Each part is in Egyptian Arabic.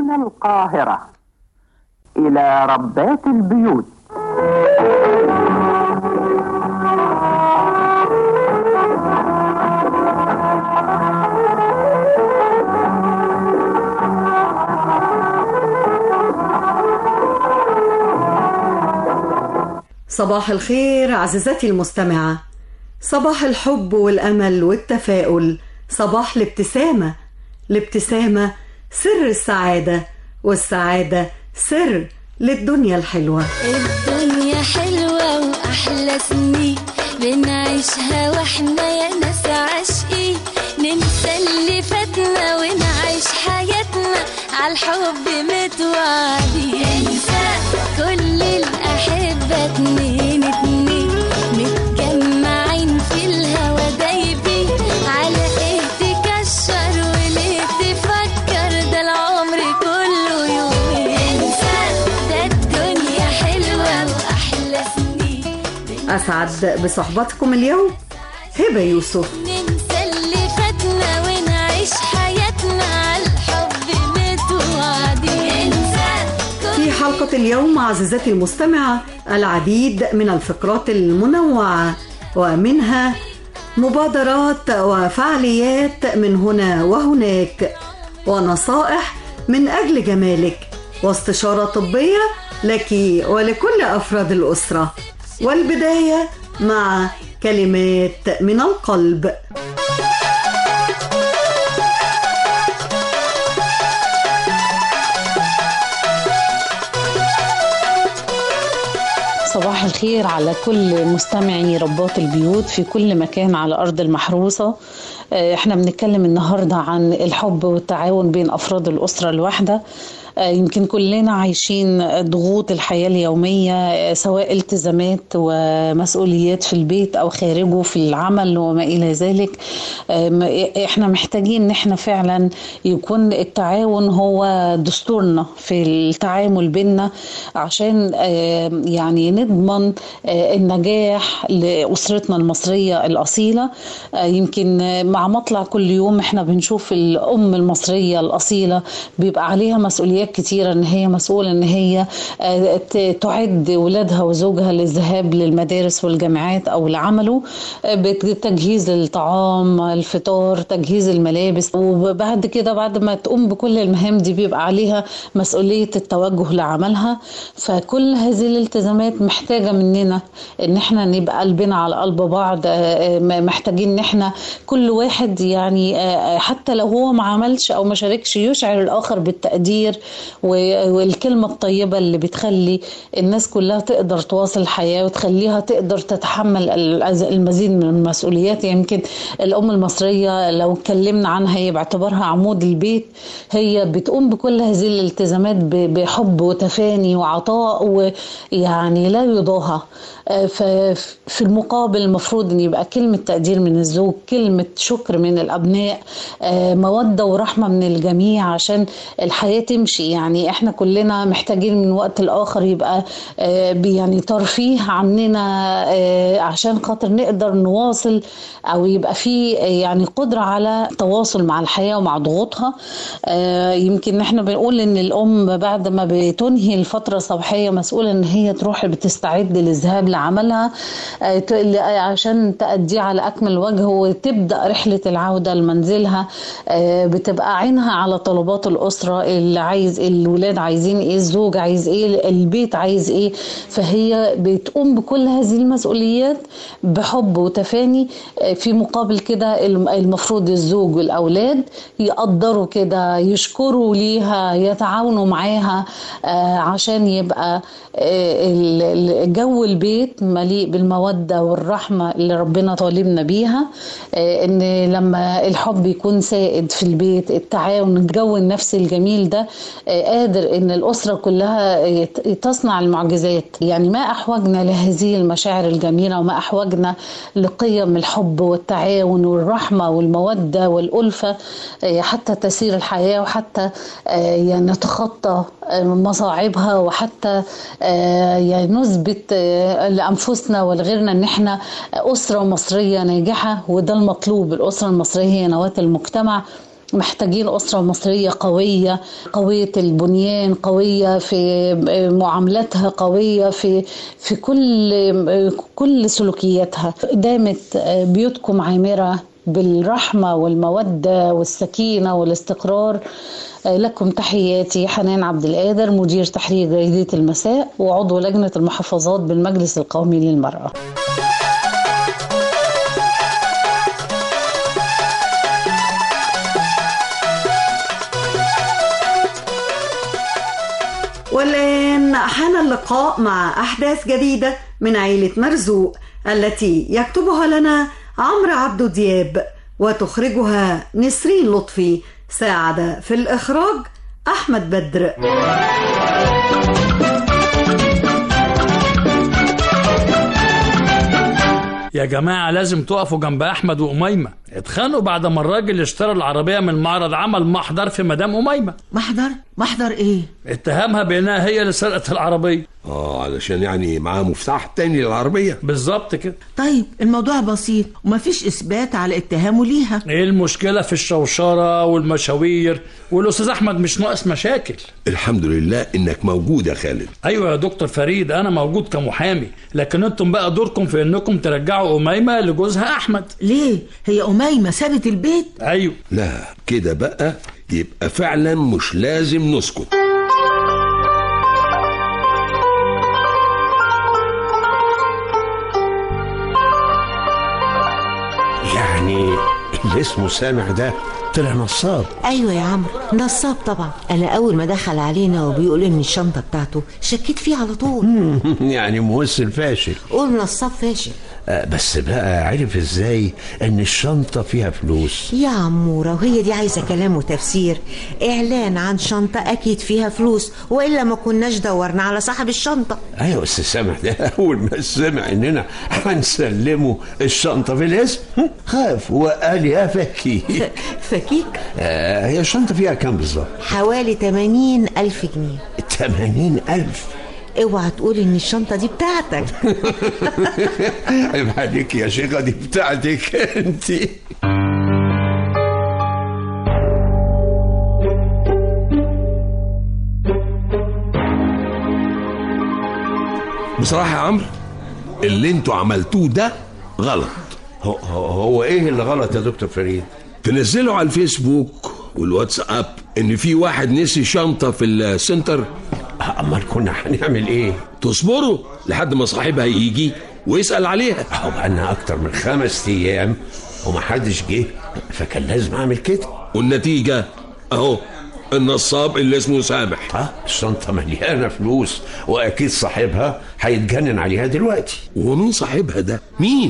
من القاهرة إلى ربات البيوت صباح الخير عزيزتي المستمعة صباح الحب والأمل والتفاؤل صباح الابتسامة الابتسامة سر السعادة والسعادة سر للدنيا الحلوة الدنيا حلوة وأحلى سنين بنعيشها واحنا يا ناس عاشقين ننسى اللي فاتنا ونعيش حياتنا عالحب متوعدين انسى كل الأحبة اتنين اتنين متجمعين في الهوا دايبين على ايه تكشر وليه تفكر ده العمر كله يومين انسى ده الدنيا حلوة وأحلى سنين أسعد بصحبتكم اليوم هبة يوسف ننسى اللي فاتنا ونعيش حياتنا عالحب متوعدين انسى في حلقة اليوم عزيزتي المستمعة العديد من الفقرات المنوعة ومنها مبادرات وفعاليات من هنا وهناك ونصائح من أجل جمالك واستشارة طبية لك ولكل أفراد الأسرة والبداية مع كلمات من القلب صباح الخير على كل مستمعي ربات البيوت في كل مكان على أرض المحروسة آه، احنا بنتكلم النهاردة عن الحب والتعاون بين أفراد الأسرة الواحدة آه، يمكن كلنا عايشين ضغوط الحياة اليومية آه، سواء التزامات ومسؤوليات في البيت أو خارجه في العمل وما إلى ذلك آم، احنا محتاجين ان احنا فعلا يكون التعاون هو دستورنا في التعامل بيننا عشان آم، يعني نضمن آه، النجاح لأسرتنا المصرية الأصيلة آه، يمكن آه، مع مطلع كل يوم احنا بنشوف الأم المصرية الأصيلة بيبقى عليها مسؤوليات كتيرة ان هي مسؤولة ان هي آه، ت- تعد ولادها وزوجها للذهاب للمدارس والجامعات او لعمله آه، بتجهيز الطعام الفطار تجهيز الملابس وبعد كده بعد ما تقوم بكل المهام دي بيبقى عليها مسؤولية التوجه لعملها فكل هذه الالتزامات محتاجة مننا ان احنا نبقى قلبنا على قلب بعض آه، آه، محتاجين ان احنا كل واحد يعني آه، حتى لو هو ما عملش او ما شاركش يشعر الاخر بالتقدير و- والكلمة الطيبة اللي بتخلي الناس كلها تقدر تواصل الحياة وتخليها تقدر تتحمل الأز- المزيد من المسؤوليات يمكن الأم المصرية لو اتكلمنا عنها هي باعتبارها عمود البيت هي بتقوم بكل هذه الالتزامات ب- بحب وتفاني وعطاء ويعني لا يضاهى آه، ففي المقابل المفروض ان يبقى كلمة تقدير من الزوج كلمة شكر من الابناء آه، مودة ورحمة من الجميع عشان الحياة تمشي يعني احنا كلنا محتاجين من وقت الاخر يبقى آه، بي- يعني ترفيه عننا آه، عشان خاطر نقدر نواصل او يبقى في آه، يعني قدرة على التواصل مع الحياة ومع ضغوطها آه، يمكن احنا بنقول ان الام بعد ما بتنهي الفترة الصباحية مسؤولة ان هي تروح بتستعد للذهاب لعملها آه، ت- ل- عشان تأديه على اكمل وجه وتبدأ رحلة العودة لمنزلها آه، بتبقى عينها على طلبات الأسرة اللي عايز الولاد عايزين ايه الزوج عايز ايه البيت عايز ايه فهي بتقوم بكل هذه المسؤوليات بحب وتفاني آه، في مقابل كده الم- المفروض الزوج والأولاد يقدروا كده يشكروا ليها يتعاونوا معاها آه، عشان يبقى آه، ال- ال- جو البيت مليء بالمودة والرحمة اللي ربنا طالبنا بيها آه، ان لما الحب يكون سائد في البيت التعاون الجو النفسي الجميل ده آه، قادر ان الأسرة كلها يت- تصنع المعجزات يعني ما أحوجنا لهذه المشاعر الجميلة وما أحوجنا لقيم الحب والتعاون والرحمة والمودة والألفة آه، حتى تسير الحياة وحتى آه، يعني نتخطى آه، مصاعبها وحتى آه، يعني نثبت آه، لأنفسنا ولغيرنا إن إحنا أسرة مصرية ناجحة وده المطلوب الأسرة المصرية هي نواة المجتمع محتاجين أسرة مصرية قوية قوية البنيان قوية في معاملاتها قوية في في كل كل سلوكياتها دامت بيوتكم عامرة بالرحمة والمودة والسكينة والاستقرار لكم تحياتي حنان عبد القادر مدير تحرير جريدة المساء وعضو لجنة المحافظات بالمجلس القومي للمرأة والآن حان اللقاء مع أحداث جديدة من عيلة مرزوق التي يكتبها لنا عمرو عبدو دياب وتخرجها نسرين لطفي ساعد في الإخراج أحمد بدر يا جماعة لازم تقفوا جنب أحمد وأميمة اتخانقوا بعد ما الراجل اشترى العربية من معرض عمل محضر في مدام أميمة محضر محضر ايه اتهمها بأنها هي اللي سرقت العربية اه علشان يعني معاه مفتاح تاني للعربية بالظبط كده طيب الموضوع بسيط ومفيش اثبات على اتهامه ليها ايه المشكلة في الشوشرة والمشاوير والأستاذ أحمد مش ناقص مشاكل الحمد لله انك موجود يا خالد أيوة يا دكتور فريد أنا موجود كمحامي لكن أنتم بقى دوركم في أنكم ترجعوا أميمة لجوزها أحمد ليه هي أميمة سابت البيت أيوة لا كده بقى يبقى فعلا مش لازم نسكت يعني اللي اسمه سامح ده طلع نصاب ايوه يا عمرو نصاب طبعا انا اول ما دخل علينا وبيقول ان الشنطه بتاعته شكيت فيه على طول يعني ممثل فاشل قول نصاب فاشل آه، بس بقى عرف ازاي ان الشنطة فيها فلوس يا عموره وهي دي عايزه كلام وتفسير اعلان عن شنطه اكيد فيها فلوس والا ما كناش دورنا على صاحب الشنطه ايوه بس سامح ده اول ما سمع اننا هنسلمه الشنطة في الاسم هم، خاف وقال يا فكي فكيك آه، هي الشنطة فيها كام بالظبط؟ حوالي 80 ألف جنيه 80 ألف اوعى تقول ان الشنطه دي بتاعتك عيب عليك يا شيخة دي بتاعتك انت بصراحة يا عمرو اللي انتوا عملتوه ده غلط هو, هو هو ايه اللي غلط يا دكتور فريد؟ تنزلوا على الفيسبوك والواتساب ان في واحد نسي شنطة في السنتر امال كنا هنعمل ايه؟ تصبروا لحد ما صاحبها يجي ويسأل عليها هو بقالنا اكتر من خمس ايام ومحدش جه فكان لازم اعمل كده والنتيجة اهو النصاب اللي اسمه سامح ها الشنطة مليانة فلوس واكيد صاحبها هيتجنن عليها دلوقتي ومين صاحبها ده مين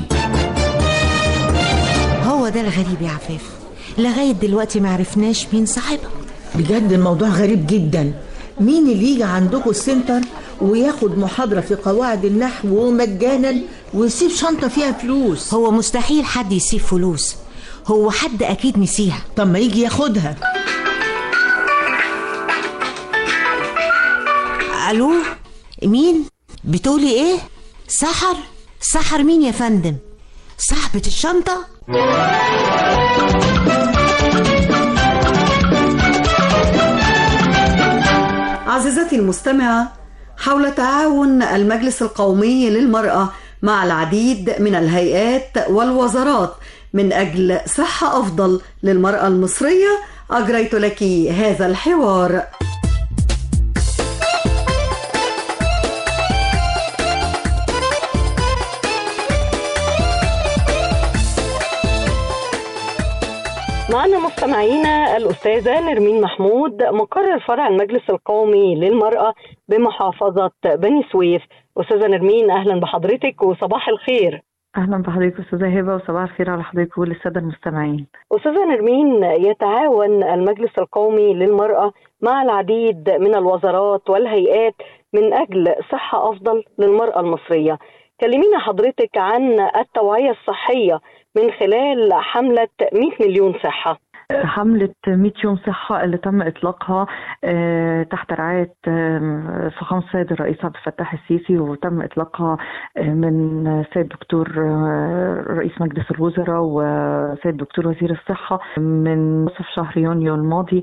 هو ده الغريب يا عفاف لغايه دلوقتي ما عرفناش مين صاحبها بجد الموضوع غريب جدا مين اللي يجي عندكم السنتر وياخد محاضرة في قواعد النحو مجانا ويسيب شنطة فيها فلوس هو مستحيل حد يسيب فلوس هو حد اكيد نسيها طب ما يجي ياخدها الو مين بتقولي ايه سحر سحر مين يا فندم صاحبة الشنطة عزيزتي المستمعة حول تعاون المجلس القومي للمرأة مع العديد من الهيئات والوزارات من أجل صحة أفضل للمرأة المصرية أجريت لك هذا الحوار معنا مستمعينا الأستاذة نرمين محمود مقرر فرع المجلس القومي للمرأة بمحافظة بني سويف أستاذة نرمين أهلا بحضرتك وصباح الخير اهلا بحضرتك استاذه هبه وصباح الخير على حضرتك وللساده المستمعين أستاذة نرمين يتعاون المجلس القومي للمرأة مع العديد من الوزارات والهيئات من أجل صحة أفضل للمرأة المصرية كلمينا حضرتك عن التوعية الصحية من خلال حملة 100 مليون صحة حملة 100 يوم صحة اللي تم إطلاقها آه، تحت رعاية آه، فخامة السيد الرئيس عبد الفتاح السيسي وتم إطلاقها آه، من السيد دكتور آه، رئيس مجلس الوزراء وسيد دكتور وزير الصحة من نصف شهر يونيو الماضي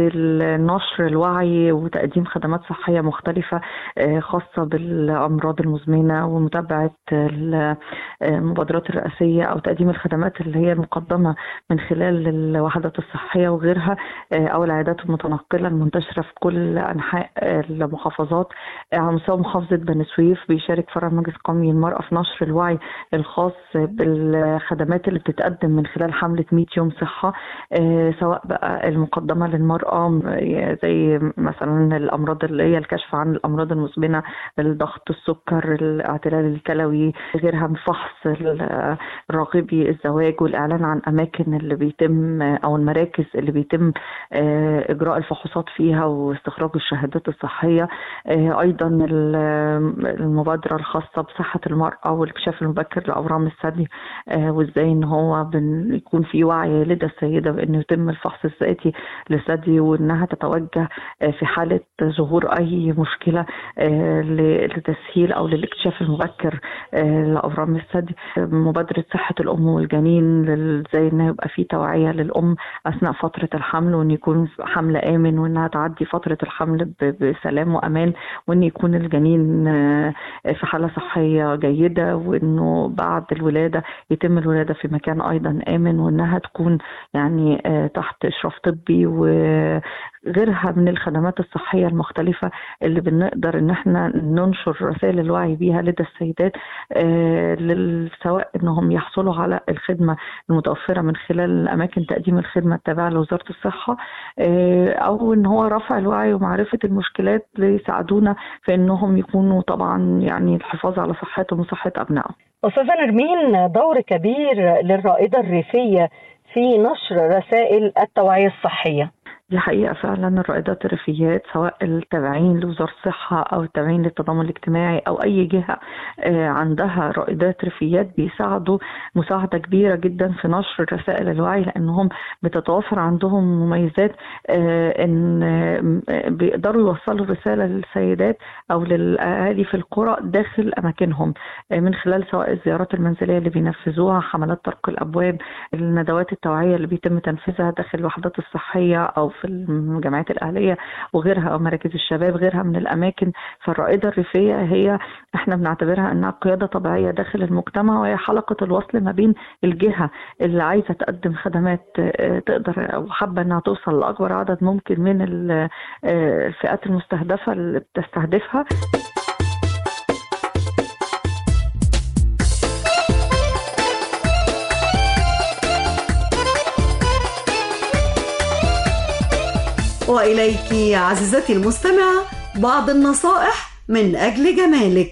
للنشر الوعي وتقديم خدمات صحية مختلفة آه، خاصة بالأمراض المزمنة ومتابعة ال- المبادرات الرئاسية أو تقديم الخدمات اللي هي المقدمة من خلال الوحدات الصحية وغيرها آه، أو العيادات المتنقلة المنتشرة في كل أنحاء المحافظات آه، على مستوى محافظة بني سويف بيشارك فرع المجلس القومي للمرأة في نشر الوعي الخاص بالخدمات اللي بتتقدم من خلال حملة 100 يوم صحة آه، سواء بقى المقدمة للمرأة م- زي مثلا الأمراض اللي هي الكشف عن الأمراض المزمنة الضغط السكر الاعتلال الكلوي غيرها من فحص ال- الراغبي الزواج والإعلان عن أماكن اللي بيتم أو المراكز اللي بيتم آه، إجراء الفحوصات فيها واستخراج الشهادات الصحية آه، أيضا ال- المبادرة الخاصة بصحة المرأة والاكتشاف المبكر لأورام الثدي آه، وإزاي إن هو بن- يكون في وعي لدى السيدة بأنه يتم الفحص الذاتي للثدي وإنها تتوجه آه، في حالة ظهور أي مشكلة آه، ل- لتسهيل أو للاكتشاف المبكر آه، لأورام الثدي آه، مبادرة صحة الأم والجنين لل- زي إن يبقى في توعية للأم أثناء فترة الحمل وإن يكون حمل آمن وإنها تعدي فترة الحمل ب- بسلام وأمان وإن يكون الجنين آه، في حالة صحية جيدة وإنه بعد الولادة يتم الولادة في مكان أيضا آمن وإنها تكون يعني آه، تحت إشراف طبي وغيرها من الخدمات الصحية المختلفة اللي بنقدر إن احنا ننشر رسائل الوعي بيها لدى السيدات آه، لل- سواء إنهم يحصلوا على الخدمة المتوفرة من خلال أماكن تقديم الخدمة التابعة لوزارة الصحة آه، أو إن هو رفع الوعي ومعرفة المشكلات ليساعدونا في إنهم يكونوا طبعا يعني الحفاظ على صحتهم وصحة أبنائهم أستاذة نرمين دور كبير للرائدة الريفية في نشر رسائل التوعية الصحية دي حقيقة فعلا الرائدات الريفيات سواء التابعين لوزارة الصحة أو التابعين للتضامن الاجتماعي أو أي جهة آه، عندها رائدات ريفيات بيساعدوا مساعدة كبيرة جدا في نشر رسائل الوعي لأنهم بتتوفر عندهم مميزات آه، إن آه، بيقدروا يوصلوا رسالة للسيدات أو للأهالي في القرى داخل أماكنهم آه، من خلال سواء الزيارات المنزلية اللي بينفذوها حملات طرق الأبواب الندوات التوعية اللي بيتم تنفيذها داخل الوحدات الصحية أو في الجمعيات الأهلية وغيرها أو مراكز الشباب غيرها من الأماكن فالرائدة الريفية هي احنا بنعتبرها انها قيادة طبيعية داخل المجتمع وهي حلقة الوصل ما بين الجهة اللي عايزة تقدم خدمات آه، تقدر او حابة انها توصل لأكبر عدد ممكن من ال- آه، الفئات المستهدفة اللي بتستهدفها وإليك عزيزتي المستمعة بعض النصائح من أجل جمالك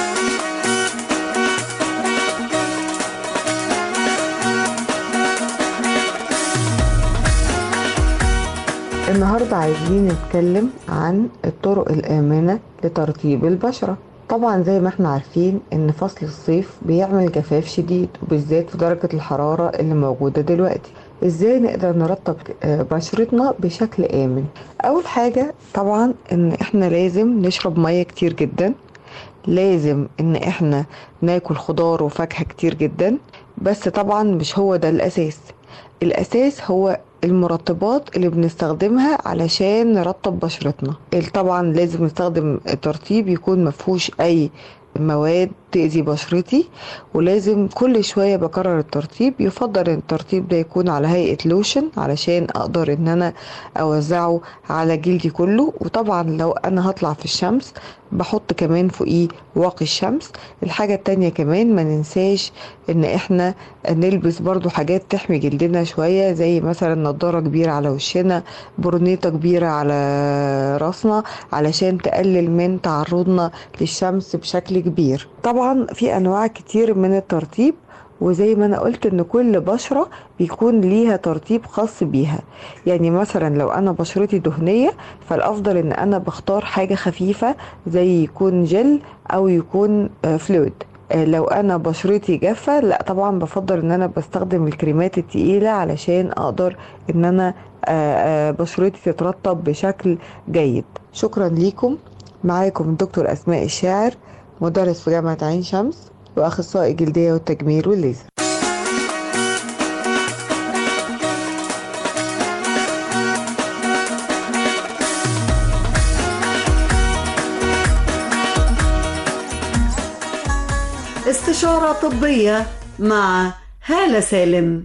النهاردة عايزين نتكلم عن الطرق الآمنة لترطيب البشرة طبعا زي ما احنا عارفين ان فصل الصيف بيعمل جفاف شديد وبالذات في درجة الحرارة اللي موجودة دلوقتي ازاي نقدر نرطب آه، بشرتنا بشكل آمن اول حاجة طبعا ان احنا لازم نشرب مية كتير جدا لازم ان احنا ناكل خضار وفاكهة كتير جدا بس طبعا مش هو ده الاساس الاساس هو المرطبات اللي بنستخدمها علشان نرطب بشرتنا طبعا لازم نستخدم ترطيب يكون مفهوش اي مواد تأذي بشرتي ولازم كل شوية بكرر الترطيب يفضل ان الترطيب ده يكون على هيئة لوشن علشان اقدر ان انا اوزعه على جلدي كله وطبعا لو انا هطلع في الشمس بحط كمان فوقيه واقي الشمس الحاجة التانية كمان ما ننساش ان احنا نلبس برضو حاجات تحمي جلدنا شوية زي مثلا نضارة كبيرة على وشنا برنيطة كبيرة على راسنا علشان تقلل من تعرضنا للشمس بشكل كبير طبعا في انواع كتير من الترطيب وزي ما انا قلت ان كل بشرة بيكون ليها ترطيب خاص بيها يعني مثلا لو انا بشرتي دهنية فالافضل ان انا بختار حاجة خفيفة زي يكون جل او يكون فلويد آه، لو انا بشرتي جافه لا طبعا بفضل ان انا بستخدم الكريمات التقيله علشان اقدر ان انا آه، آه، بشرتي تترطب بشكل جيد شكرا ليكم معاكم الدكتور اسماء الشاعر مدرس في جامعه عين شمس واخصائي جلديه والتجميل والليزر استشارة طبية مع هالة سالم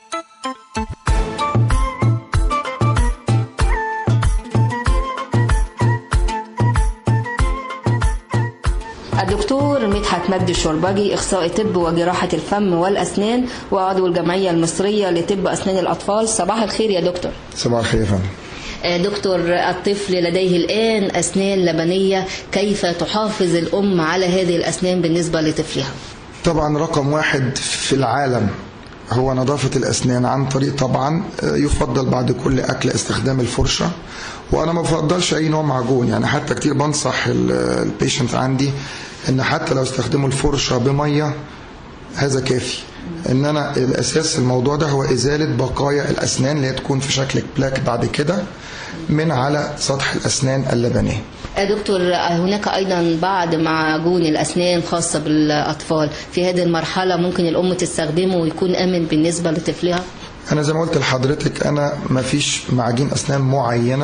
الدكتور مدحت مجدي الشربجي اخصائي طب وجراحه الفم والاسنان وعضو الجمعيه المصريه لطب اسنان الاطفال صباح الخير يا دكتور صباح الخير يا فندم آه، دكتور الطفل لديه الان اسنان لبنيه كيف تحافظ الام على هذه الاسنان بالنسبه لطفلها طبعا رقم واحد في العالم هو نظافة الأسنان عن طريق طبعا آه، يفضل بعد كل أكل استخدام الفرشة وأنا ما بفضلش أي نوع معجون يعني حتى كتير بنصح ال- البيشنت عندي إن حتى لو استخدموا الفرشة بمية هذا كافي ان انا الاساس الموضوع ده هو ازاله بقايا الاسنان اللي هي تكون في شكل بلاك بعد كده من على سطح الاسنان اللبنيه آه، دكتور آه، هناك ايضا بعض معجون الاسنان خاصه بالاطفال في هذه المرحله ممكن الام تستخدمه ويكون امن بالنسبه لطفلها انا زي ما قلت لحضرتك انا ما فيش معاجين اسنان معينه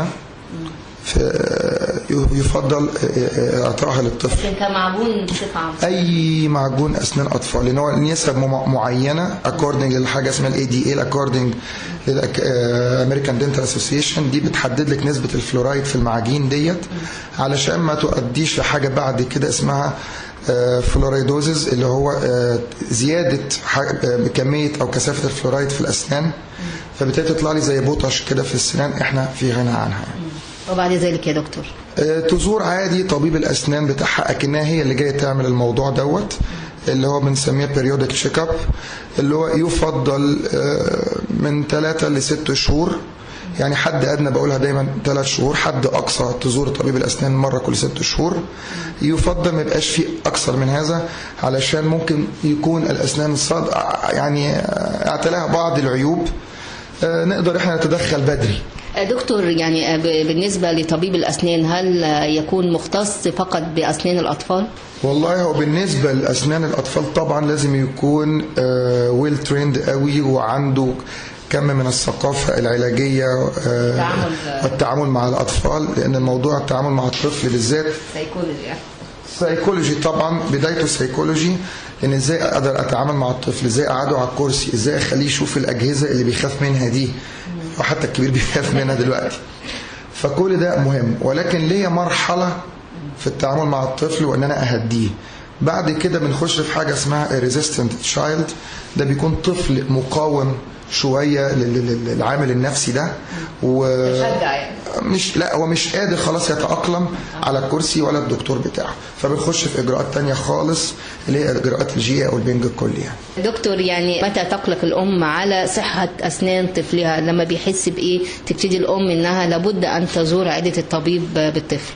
في يفضل اعطائها للطفل لكن كمعجون بصفه عامه اي معجون اسنان اطفال لان هو نسب مم- معينه اكوردنج لحاجه اسمها الاي دي اي اكوردنج للامريكان دنتال اسوسيشن دي بتحدد لك نسبه الفلورايد في المعاجين ديت علشان ما تؤديش لحاجه بعد كده اسمها فلورايدوزز اللي هو آه، زياده ح- آه، كميه او كثافه الفلورايد في الاسنان فبالتالي تطلع لي زي بوطش كده في السنان احنا في غنى عنها وبعد ذلك يا دكتور آه، تزور عادي طبيب الاسنان بتاعها اكنها هي اللي جايه تعمل الموضوع دوت اللي هو بنسميه بيريودك تشيك اب اللي هو يفضل آه، من ثلاثة لست شهور يعني حد ادنى بقولها دايما ثلاث شهور حد اقصى تزور طبيب الاسنان مره كل ست شهور يفضل ما يبقاش فيه اكثر من هذا علشان ممكن يكون الاسنان الصاد يعني آه، اعتلاها بعض العيوب آه، نقدر احنا نتدخل بدري آه، دكتور يعني آه، ب- بالنسبه لطبيب الاسنان هل آه، يكون مختص فقط باسنان الاطفال والله هو بالنسبة لأسنان الأطفال طبعا لازم يكون ويل تريند قوي وعنده كم من الثقافة العلاجية آه، التعامل. والتعامل مع الأطفال لأن الموضوع التعامل مع الطفل بالذات سيكولوجي سيكولوجي طبعا بدايته سيكولوجي ان ازاي اقدر اتعامل مع الطفل ازاي اقعده على الكرسي ازاي اخليه يشوف الاجهزه اللي بيخاف منها دي وحتى الكبير بيخاف منها دلوقتي فكل ده مهم ولكن ليا مرحله في التعامل مع الطفل وان انا اهديه بعد كده بنخش في حاجه اسمها ريزيستنت تشايلد ده بيكون طفل مقاوم شويه لل- لل- للعامل النفسي ده و تشجع يعني مش لا هو مش قادر خلاص يتأقلم على الكرسي ولا الدكتور بتاعه فبنخش في اجراءات تانية خالص اللي هي اجراءات الجي او البنج الكلي يعني. دكتور يعني متى تقلق الام على صحه اسنان طفلها لما بيحس بايه تبتدي الام انها لابد ان تزور عياده الطبيب بالطفل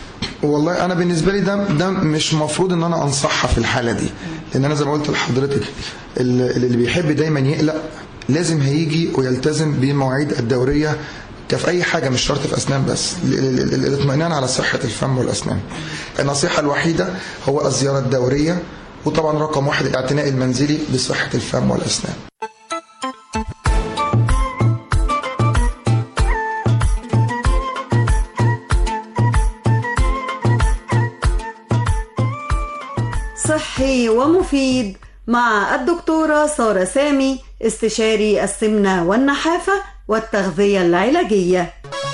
والله انا بالنسبه لي ده ده مش مفروض ان انا انصحها في الحاله دي لان انا زي ما قلت لحضرتك اللي اللي بيحب دايما يقلق لازم هيجي ويلتزم بالمواعيد الدوريه كفي اي حاجه مش شرط في اسنان بس ل- ل- ل- الاطمئنان على صحه الفم والاسنان النصيحه الوحيده هو الزياره الدوريه وطبعا رقم واحد الاعتناء المنزلي بصحه الفم والاسنان صحي ومفيد مع الدكتورة سارة سامي استشاري السمنة والنحافة والتغذية العلاجية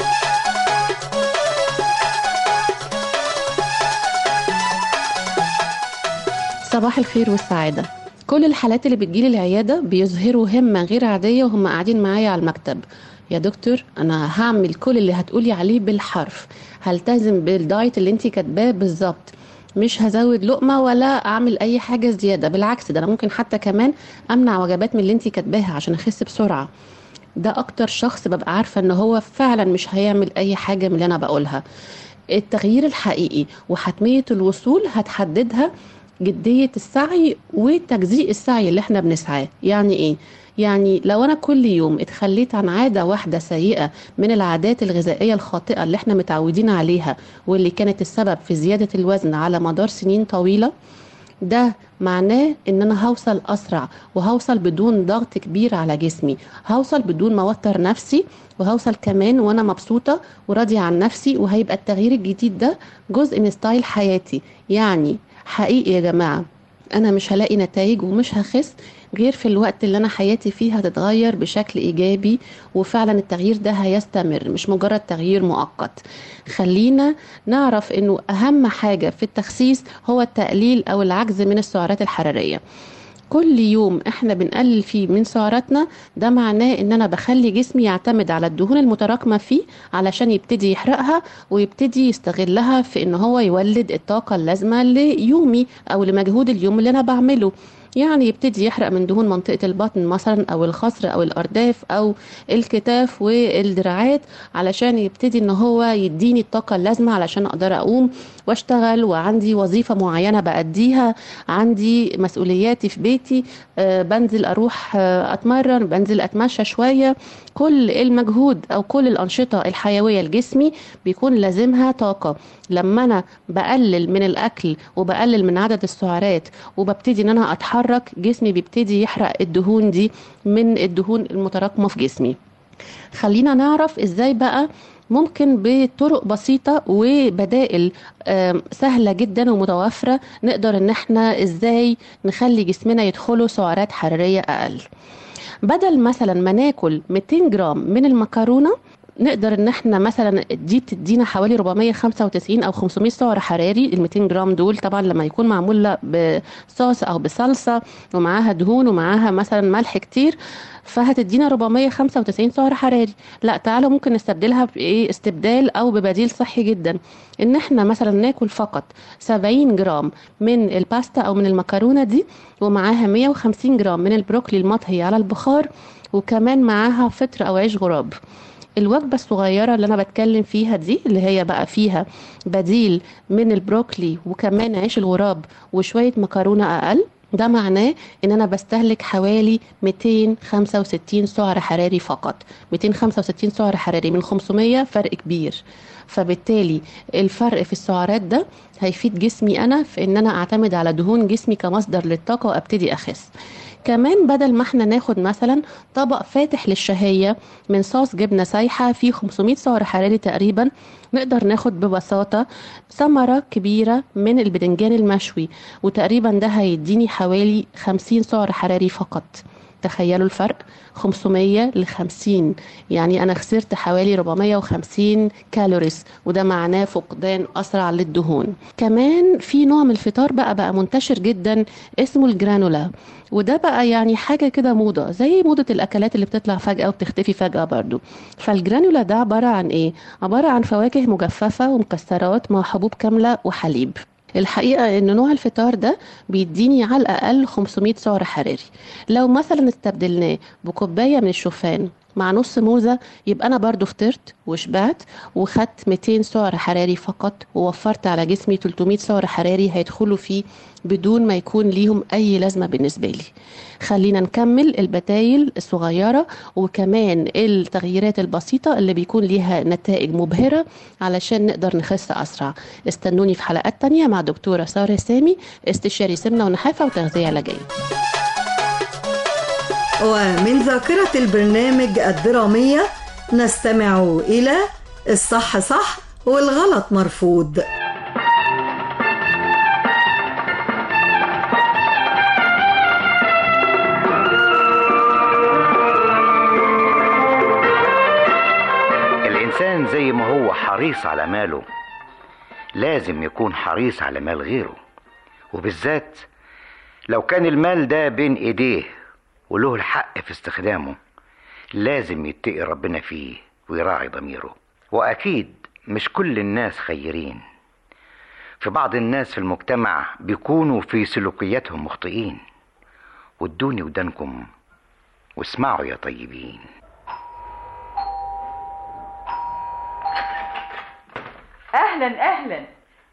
صباح الخير والسعادة كل الحالات اللي بتجيلي العيادة بيظهروا همة غير عادية وهم قاعدين معايا على المكتب يا دكتور أنا هعمل كل اللي هتقولي عليه بالحرف هلتزم بالدايت اللي انتي كاتباه بالظبط مش هزود لقمة ولا أعمل أي حاجة زيادة بالعكس ده أنا ممكن حتى كمان أمنع وجبات من اللي انتي كاتباها عشان أخس بسرعة ده أكتر شخص ببقى عارفة إن هو فعلا مش هيعمل أي حاجة من اللي أنا بقولها التغيير الحقيقي وحتمية الوصول هتحددها جدية السعي وتجزيء السعي اللي احنا بنسعاه يعني ايه؟ يعني لو انا كل يوم اتخليت عن عادة واحدة سيئة من العادات الغذائية الخاطئة اللي احنا متعودين عليها واللي كانت السبب في زيادة الوزن على مدار سنين طويلة ده معناه ان انا هوصل اسرع وهوصل بدون ضغط كبير على جسمي هوصل بدون ما اوتر نفسي وهوصل كمان وانا مبسوطه وراضيه عن نفسي وهيبقى التغيير الجديد ده جزء من ستايل حياتي يعني حقيقي يا جماعه انا مش هلاقي نتائج ومش هخس غير في الوقت اللي انا حياتي فيه هتتغير بشكل ايجابي وفعلا التغيير ده هيستمر مش مجرد تغيير مؤقت خلينا نعرف انه اهم حاجه في التخسيس هو التقليل او العجز من السعرات الحراريه كل يوم احنا بنقلل فيه من سعراتنا ده معناه ان انا بخلي جسمي يعتمد على الدهون المتراكمه فيه علشان يبتدي يحرقها ويبتدي يستغلها في ان هو يولد الطاقه اللازمه ليومي او لمجهود اليوم اللي انا بعمله يعني يبتدي يحرق من دهون منطقة البطن مثلا أو الخصر أو الأرداف أو الكتاف والدراعات علشان يبتدي إن هو يديني الطاقة اللازمة علشان أقدر أقوم وأشتغل وعندي وظيفة معينة بأديها عندي مسؤولياتي في بيتي آه بنزل أروح آه أتمرن بنزل أتمشى شوية كل المجهود أو كل الأنشطة الحيوية لجسمي بيكون لازمها طاقة لما أنا بقلل من الأكل وبقلل من عدد السعرات وببتدي إن أنا أتحرك جسمي بيبتدي يحرق الدهون دي من الدهون المتراكمة في جسمي خلينا نعرف إزاي بقى ممكن بطرق بسيطة وبدائل سهلة جدا ومتوفرة نقدر ان احنا ازاي نخلي جسمنا يدخله سعرات حرارية اقل بدل مثلا ما ناكل 200 جرام من المكرونه نقدر ان احنا مثلا دي بتدينا حوالي 495 او 500 سعر حراري ال 200 جرام دول طبعا لما يكون معمول بصوص او بصلصه ومعاها دهون ومعاها مثلا ملح كتير فهتدينا 495 سعر حراري لا تعالوا ممكن نستبدلها بايه استبدال او ببديل صحي جدا ان احنا مثلا ناكل فقط 70 جرام من الباستا او من المكرونه دي ومعاها 150 جرام من البروكلي المطهي على البخار وكمان معاها فطر او عيش غراب الوجبة الصغيرة اللي أنا بتكلم فيها دي اللي هي بقى فيها بديل من البروكلي وكمان عيش الغراب وشوية مكرونة أقل ده معناه ان انا بستهلك حوالي 265 سعر حراري فقط 265 سعر حراري من 500 فرق كبير فبالتالي الفرق في السعرات ده هيفيد جسمي انا في ان انا اعتمد على دهون جسمي كمصدر للطاقه وابتدي اخس كمان بدل ما احنا ناخد مثلا طبق فاتح للشهية من صوص جبنة سايحة فيه 500 سعر حراري تقريبا نقدر ناخد ببساطة ثمرة كبيرة من البدنجان المشوي وتقريبا ده هيديني حوالي 50 سعر حراري فقط تخيلوا الفرق 500 ل 50 يعني انا خسرت حوالي 450 كالوريز وده معناه فقدان اسرع للدهون كمان في نوع من الفطار بقى بقى منتشر جدا اسمه الجرانولا وده بقى يعني حاجه كده موضه زي موضه الاكلات اللي بتطلع فجاه وبتختفي فجاه برضو فالجرانولا ده عباره عن ايه عباره عن فواكه مجففه ومكسرات مع حبوب كامله وحليب الحقيقة ان نوع الفطار ده بيديني على الاقل 500 سعر حراري لو مثلا استبدلناه بكوباية من الشوفان مع نص موزة يبقى أنا برضو فطرت وشبعت وخدت 200 سعر حراري فقط ووفرت على جسمي 300 سعر حراري هيدخلوا فيه بدون ما يكون ليهم أي لازمة بالنسبة لي خلينا نكمل البدايل الصغيرة وكمان التغييرات البسيطة اللي بيكون ليها نتائج مبهرة علشان نقدر نخس أسرع استنوني في حلقات تانية مع دكتورة سارة سامي استشاري سمنة ونحافة وتغذية علاجية ومن ذاكرة البرنامج الدرامية نستمع إلى الصح صح والغلط مرفوض الإنسان زي ما هو حريص على ماله لازم يكون حريص على مال غيره وبالذات لو كان المال ده بين ايديه وله الحق في استخدامه لازم يتقي ربنا فيه ويراعي ضميره واكيد مش كل الناس خيرين في بعض الناس في المجتمع بيكونوا في سلوكياتهم مخطئين وادوني ودانكم واسمعوا يا طيبين اهلا اهلا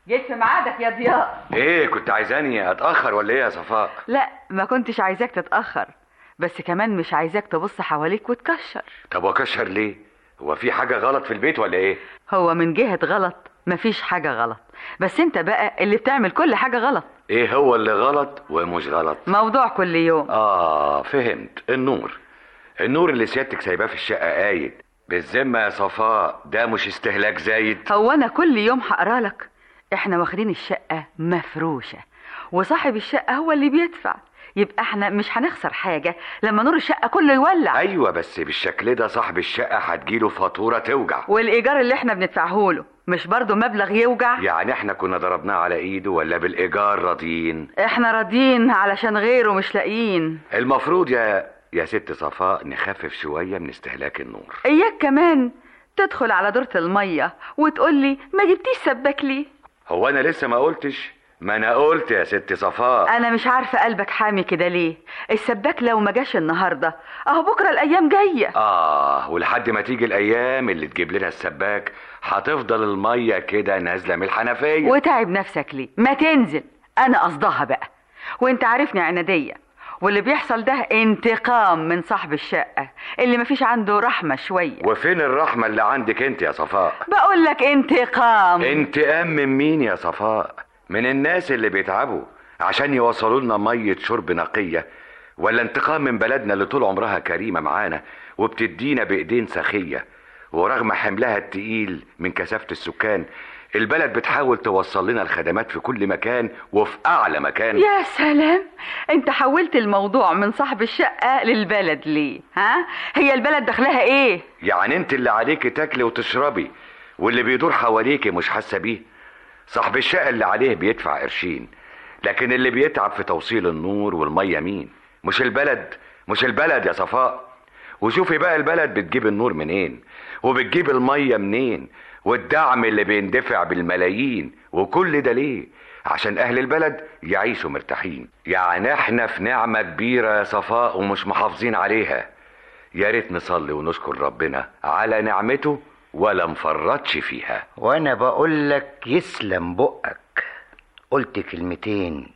جيت في ميعادك يا ضياء ايه كنت عايزاني اتاخر ولا ايه يا صفاء لا ما كنتش عايزاك تتأخر بس كمان مش عايزاك تبص حواليك وتكشر طب واكشر ليه هو في حاجه غلط في البيت ولا ايه هو من جهة غلط مفيش حاجة غلط بس انت بقى اللي بتعمل كل حاجة غلط ايه هو اللي غلط ومش غلط موضوع كل يوم اه فهمت النور النور اللي سيادتك سايباه في الشقه قايد بالذمه يا صفاء ده مش استهلاك زايد هو انا كل يوم هقرا لك احنا واخدين الشقة مفروشة وصاحب الشقة هو اللي بيدفع يبقى احنا مش هنخسر حاجة لما نور الشقة كله يولع ايوه بس بالشكل ده صاحب الشقه هتجيله فاتوره توجع والايجار اللي احنا بندفعه له مش برضه مبلغ يوجع يعني احنا كنا ضربناه على ايده ولا بالايجار راضيين احنا راضيين علشان غيره مش لاقيين المفروض يا يا ست صفاء نخفف شويه من استهلاك النور اياك كمان تدخل على دورة المية وتقولي ما جبتيش سباك ليه هو انا لسه ما قلتش ما انا قلت يا ست صفاء انا مش عارفة قلبك حامي كده ليه السباك لو ما جاش النهاردة اهو بكرة الايام جاية اه ولحد ما تيجي الايام اللي تجيب لنا السباك هتفضل الميه كده نازله من الحنفيه وتعب نفسك ليه ما تنزل انا قصدها بقى وانت عارفني عنادية واللي بيحصل ده انتقام من صاحب الشقة اللي مفيش عنده رحمة شوية وفين الرحمه اللي عندك انت يا صفاء بقول لك انتقام انتقام من مين يا صفاء من الناس اللي بيتعبوا عشان يوصلوا لنا ميه شرب نقيه ولا انتقام من بلدنا اللي طول عمرها كريمه معانا وبتدينا بايدين سخيه ورغم حملها التقيل من كثافه السكان البلد بتحاول توصل لنا الخدمات في كل مكان وفي اعلى مكان يا سلام انت حولت الموضوع من صاحب الشقة للبلد ليه ها هي البلد دخلها ايه يعني انت اللي عليك تاكلي وتشربي واللي بيدور حواليك مش حاسه بيه صاحب الشقه اللي عليه بيدفع قرشين لكن اللي بيتعب في توصيل النور والميه مين مش البلد مش البلد يا صفاء وشوفي بقى البلد بتجيب النور منين وبتجيب الميه منين والدعم اللي بيندفع بالملايين وكل ده ليه عشان اهل البلد يعيشوا مرتاحين يعني احنا في نعمه كبيره يا صفاء ومش محافظين عليها يا ريت نصلي ونشكر ربنا على نعمته ولا مفرطش فيها وانا بقول لك يسلم بقك قلت كلمتين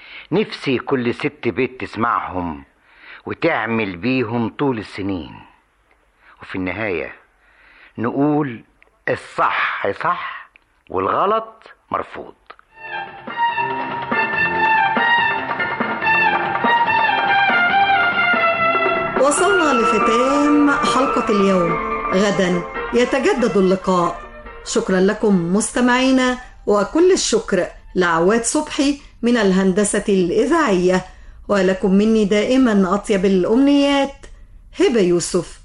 نفسي كل ست بيت تسمعهم وتعمل بيهم طول السنين وفي النهاية نقول الصح صح والغلط مرفوض وصلنا لختام حلقة اليوم غدا يتجدد اللقاء شكرا لكم مستمعينا وكل الشكر لعواد صبحي من الهندسة الإذاعية ولكم مني دائما أطيب الأمنيات هبة يوسف